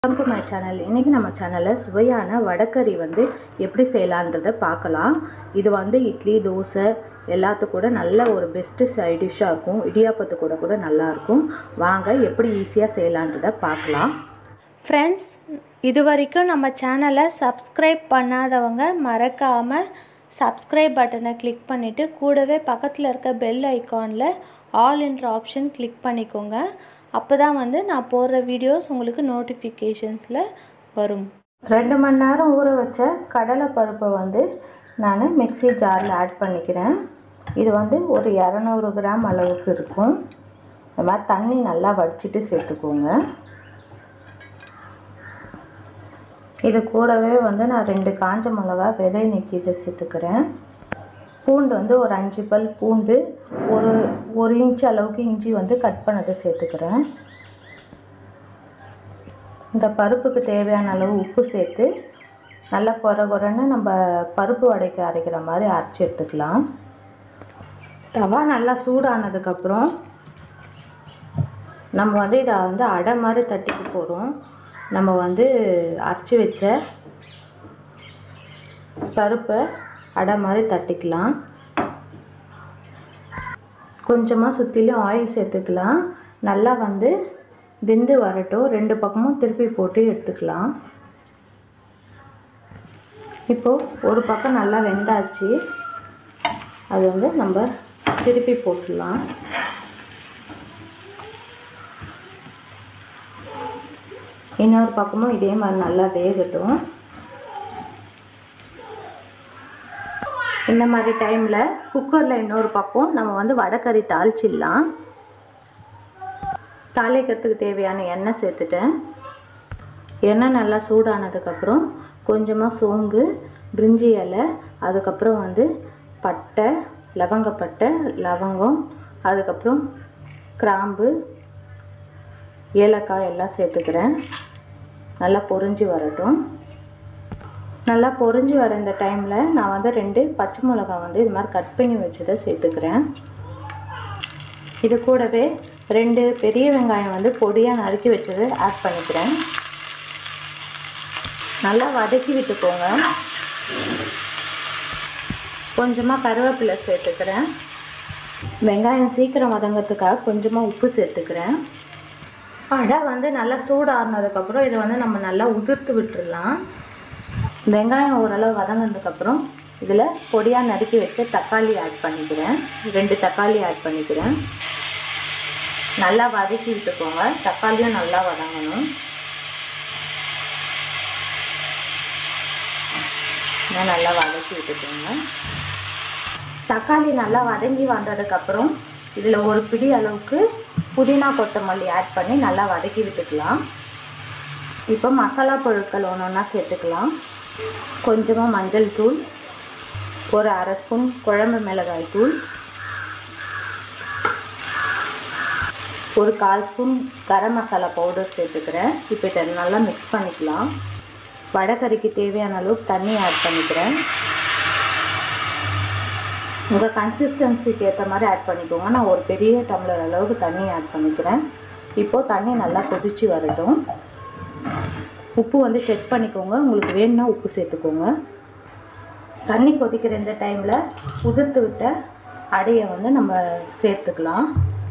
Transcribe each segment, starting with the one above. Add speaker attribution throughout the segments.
Speaker 1: welcome to my channel இன்றைக்கி நம்ம சேனலில் சுவையான வடக்கறி வந்து எப்படி செய்யலான்றதை பார்க்கலாம் இது வந்து இட்லி தோசை எல்லாத்துக்கும் கூட நல்ல ஒரு பெஸ்ட்டு சைட் டிஷ்ஷாக இருக்கும் இடியாப்பத்து கூட கூட நல்லாயிருக்கும் வாங்க எப்படி ஈஸியாக செய்யலான்றதை பார்க்கலாம்
Speaker 2: ஃப்ரெண்ட்ஸ் இது வரைக்கும் நம்ம சேனலை சப்ஸ்கிரைப் பண்ணாதவங்க மறக்காமல் சப்ஸ்கிரைப் பட்டனை கிளிக் பண்ணிவிட்டு கூடவே பக்கத்தில் இருக்க பெல் ஐக்கானில் ஆல் என்ற ஆப்ஷன் கிளிக் பண்ணிக்கோங்க அப்போ தான் வந்து நான் போடுற வீடியோஸ் உங்களுக்கு நோட்டிஃபிகேஷன்ஸில் வரும்
Speaker 1: ரெண்டு மணி நேரம் ஊற வச்ச கடலை பருப்பை வந்து நான் மிக்ஸி ஜாரில் ஆட் பண்ணிக்கிறேன் இது வந்து ஒரு இரநூறு கிராம் அளவுக்கு இருக்கும் இந்த மாதிரி தண்ணி நல்லா வடிச்சிட்டு சேர்த்துக்கோங்க இது கூடவே வந்து நான் ரெண்டு காஞ்ச மிளகா விதை நீக்கி இதை சேர்த்துக்கிறேன் பூண்டு வந்து ஒரு அஞ்சு பல் பூண்டு ஒரு ஒரு இன்ச் அளவுக்கு இஞ்சி வந்து கட் பண்ணதை சேர்த்துக்கிறேன் இந்த பருப்புக்கு தேவையான அளவு உப்பு சேர்த்து நல்லா குறை குறைன்னு நம்ம பருப்பு வடைக்கு அரைக்கிற மாதிரி அரைச்சி எடுத்துக்கலாம் தவா நல்லா சூடானதுக்கப்புறம் நம்ம வந்து இதை வந்து அடை மாதிரி தட்டிக்க போகிறோம் நம்ம வந்து அரைச்சி வச்ச பருப்பை அடை மாதிரி தட்டிக்கலாம் கொஞ்சமாக சுற்றிலும் ஆயில் சேர்த்துக்கலாம் நல்லா வந்து வெந்து வரட்டும் ரெண்டு பக்கமும் திருப்பி போட்டு எடுத்துக்கலாம் இப்போது ஒரு பக்கம் நல்லா வெந்தாச்சு அது வந்து நம்ம திருப்பி போட்டுடலாம் இன்னொரு பக்கமும் இதே மாதிரி நல்லா வேகட்டும் இந்த மாதிரி டைமில் குக்கரில் இன்னொரு பக்கம் நம்ம வந்து வடைக்கறி தாளிச்சிடலாம் தாளிக்கிறதுக்கு தேவையான எண்ணெய் சேர்த்துட்டேன் எண்ணெய் நல்லா சூடானதுக்கப்புறம் கொஞ்சமாக சோம்பு பிரிஞ்சி இலை அதுக்கப்புறம் வந்து பட்டை லவங்கப்பட்டை லவங்கம் அதுக்கப்புறம் கிராம்பு ஏலக்காய் எல்லாம் சேர்த்துக்கிறேன் நல்லா பொரிஞ்சு வரட்டும் நல்லா பொரிஞ்சு வர இந்த டைமில் நான் வந்து ரெண்டு பச்சை மிளகா வந்து இது மாதிரி கட் பண்ணி வச்சதை சேர்த்துக்கிறேன் இது கூடவே ரெண்டு பெரிய வெங்காயம் வந்து பொடியாக நறுக்கி வச்சதை ஆட் பண்ணிக்கிறேன் நல்லா வதக்கி விட்டுக்கோங்க கொஞ்சமாக கருவேப்பிலை சேர்த்துக்கிறேன் வெங்காயம் சீக்கிரம் வதங்கிறதுக்காக கொஞ்சமாக உப்பு சேர்த்துக்கிறேன் அடை வந்து நல்லா சூடாறினதுக்கப்புறம் இதை வந்து நம்ம நல்லா உதிர்த்து விட்டுடலாம் வெங்காயம் ஓரளவு வதங்கினதுக்கப்புறம் இதில் பொடியாக நறுக்கி வச்ச தக்காளி ஆட் பண்ணிக்கிறேன் ரெண்டு தக்காளி ஆட் பண்ணிக்கிறேன் நல்லா வதக்கி விட்டுக்கோங்க தக்காளியும் நல்லா வதங்கணும் நல்லா வதக்கி விட்டுக்கோங்க தக்காளி நல்லா வதங்கி வந்ததுக்கப்புறம் இதில் ஒரு பிடி அளவுக்கு புதினா கொத்தமல்லி ஆட் பண்ணி நல்லா வதக்கி விட்டுக்கலாம் இப்போ மசாலா பொருட்கள் ஒன்று ஒன்றா சேர்த்துக்கலாம் கொஞ்சமாக மஞ்சள் தூள் ஒரு அரை ஸ்பூன் குழம்பு மிளகாய் தூள் ஒரு கால் ஸ்பூன் கரம் மசாலா பவுடர் சேர்த்துக்கிறேன் இப்போ இதை நல்லா மிக்ஸ் பண்ணிக்கலாம் வடைக்கறிக்கு தேவையான அளவுக்கு தண்ணி ஆட் பண்ணிக்கிறேன் உங்கள் கன்சிஸ்டன்சிக்கு ஏற்ற மாதிரி ஆட் பண்ணிக்கோங்க நான் ஒரு பெரிய டம்ளர் அளவுக்கு தண்ணி ஆட் பண்ணிக்கிறேன் இப்போது தண்ணி நல்லா கொதித்து வரட்டும் உப்பு வந்து செக் பண்ணிக்கோங்க உங்களுக்கு வேணும்னா உப்பு சேர்த்துக்கோங்க தண்ணி கொதிக்கிற இந்த டைமில் உதிர்த்து விட்ட அடையை வந்து நம்ம சேர்த்துக்கலாம்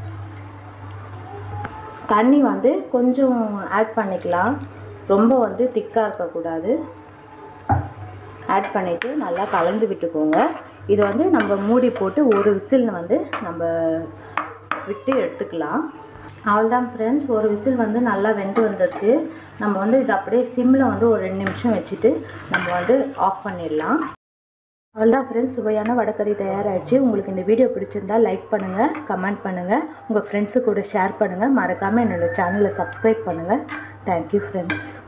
Speaker 1: தண்ணி வந்து கொஞ்சம் ஆட் பண்ணிக்கலாம் ரொம்ப வந்து திக்காக இருக்கக்கூடாது ஆட் பண்ணிவிட்டு நல்லா கலந்து விட்டுக்கோங்க இது வந்து நம்ம மூடி போட்டு ஒரு விசில் வந்து நம்ம விட்டு எடுத்துக்கலாம் அவ்வளோதான் ஃப்ரெண்ட்ஸ் ஒரு விசில் வந்து நல்லா வெந்து வந்திருக்கு நம்ம வந்து இது அப்படியே சிம்மில் வந்து ஒரு ரெண்டு நிமிஷம் வச்சுட்டு நம்ம வந்து ஆஃப் பண்ணிடலாம் அவ்வளோதான் ஃப்ரெண்ட்ஸ் சுவையான வடக்கறி தயாராகிடுச்சு உங்களுக்கு இந்த வீடியோ பிடிச்சிருந்தா லைக் பண்ணுங்கள் கமெண்ட் பண்ணுங்கள் உங்கள் ஃப்ரெண்ட்ஸு கூட ஷேர் பண்ணுங்கள் மறக்காமல் என்னோடய சேனலை சப்ஸ்கிரைப் பண்ணுங்கள் தேங்க்யூ ஃப்ரெண்ட்ஸ்